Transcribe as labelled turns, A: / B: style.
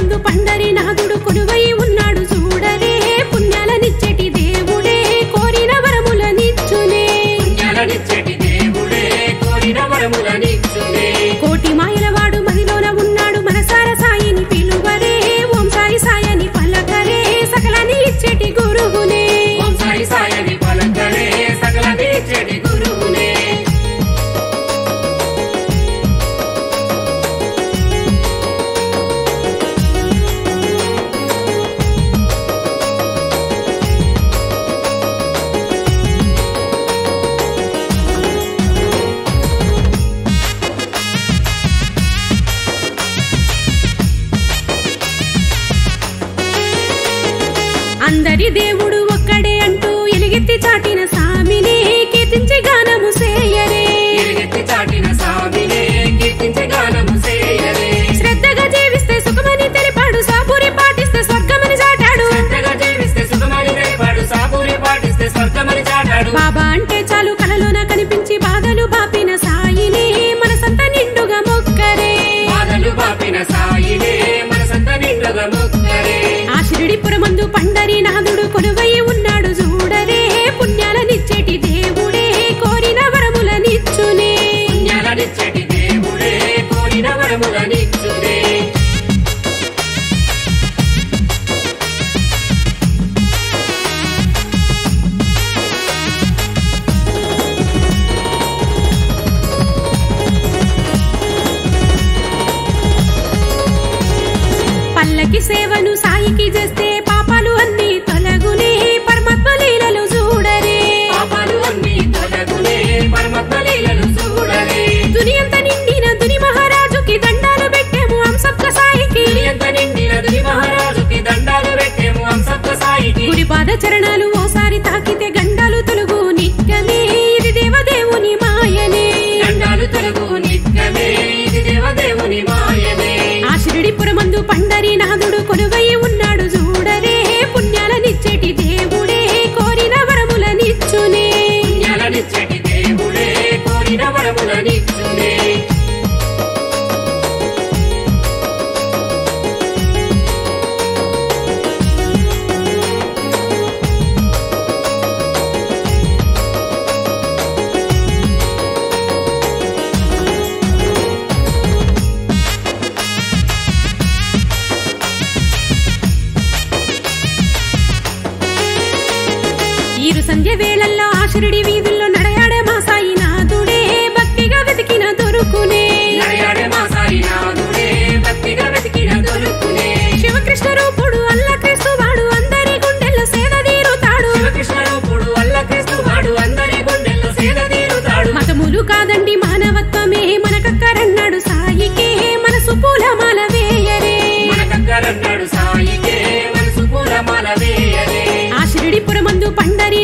A: పురమందు పండరి నాదుడు కొలువై ఉన్నాడు చూడరే పుణ్యాలనిచ్చేటి దేవుడే కోరిన వరములనిచ్చునే
B: పుణ్యాలనిచ్చేటి దేవుడే కోరిన వరములనిచ్చునే
A: కోటి మాయలవాడు మదిలోన ఉన్నాడు మనసార సాయిని పిలువరే ఓం సాయి సాయని పలకరే సకలాన్ని ఇచ్చేటి గురువునే
B: ఓం సాయి సాయని పలకరే సకలనిచ్చేటి గురువునే
A: అందరి దేవుడు ఒక్కడే అంటూ ఎలుగెత్తి చాటిన సామిని కీర్తించి గానము సేయరే
B: ఎలుగెత్తి చాటిన సామినే కీర్తించే గానము చేయరే
A: శ్రద్ధగా జీవిస్తే సుఖమని తెలిపాడు సాపురి పాటిస్తే స్వర్గమని చాటాడు
B: శ్రద్ధగా జీవిస్తే సుఖమని తెలిపాడు సాబూరి పాటిస్తే స్వర్గమని చాటాడు
A: బాబా అంటే చాలు కలలోన కనిపించి బాధలు బాపిన సాయిని మనసంతా నిండుగా మొక్కరే
B: బాధలు పాపిన సాయినే మనసంత నిండుగా ముక్కరే
A: ఆ షిరిడి పురమందు పండరి నాదుడు కొలువై ఉన్నాడు చూడరే పుణ్యాలనిచ్చేటి దేవుడే కోరిన వరములనిచ్చునే
B: పుణ్యాలనిచ్చేటి దేవుడే కోరిన వరములనిచ్చునే
A: పల్లకి సేవను సాయికి చేస్తే పాపాలు అన్ని తొలగునే పరమాత్మ లీలలు చూడరే
B: పాపాలు అన్ని తొలగునే పరమాత్మ లీలలు చూడరే
A: దునియంత నిండిన దుని మహారాజుకి దండాలు పెట్టాము అంసక్క సాయికి
B: ఎంత నిండిన దుని మహారాజుకి దండాలు పెట్టేము అంసత్వ సాయికి
A: గుడి పాద చరణాలు ఓసారి తాకితే గండాలు తొలుగు నిత్యమే ఇది దేవదేవుని మాయనే
B: దండాలు తొలగు నిత్యమే ఇది దేవదేవుని మాయనే
A: ఆ షిరిడి పురమందు పండరి నాదుడు కొలువై ఉన్నాడు చూడరే పుణ్యాలనిచ్చేటి దేవుడే కోరిన వరములనిచ్చునే
B: పుణ్యాలనిచ్చేటి దేవుడే కోరిన వరములనిచ్చునే
A: ఈరు సంధ్య వేళల్లో ఆ షిరిడి వీధుల్లో నడయాడే మా సాయి నాదుడే భక్తిగా వెతికిన దొరుకునే
B: నడియాడే మా సాయినాథుడే భక్తిగా వెతికిన దొరుకునే
A: శివకృష్ణ రూపుడు అల్ల క్రీస్తు వాడు అందరి గుండెల్లో సేద తీరుతాడు
B: శివకృష్ణ రూపుడు వల్ల క్రీస్తు వాడు అందరి గుండెల్లో సేద తీరుతాడు
A: మతములు కాదండి మానవత్వమే మనకక్కరన్నాడు సాయికే మనసు పూలమాల వేయరే
B: మనకక్కరన్నాడు సాయికే మనసు పూలమాల వేయరే
A: ఆ షిరిడి పురమందు పండరి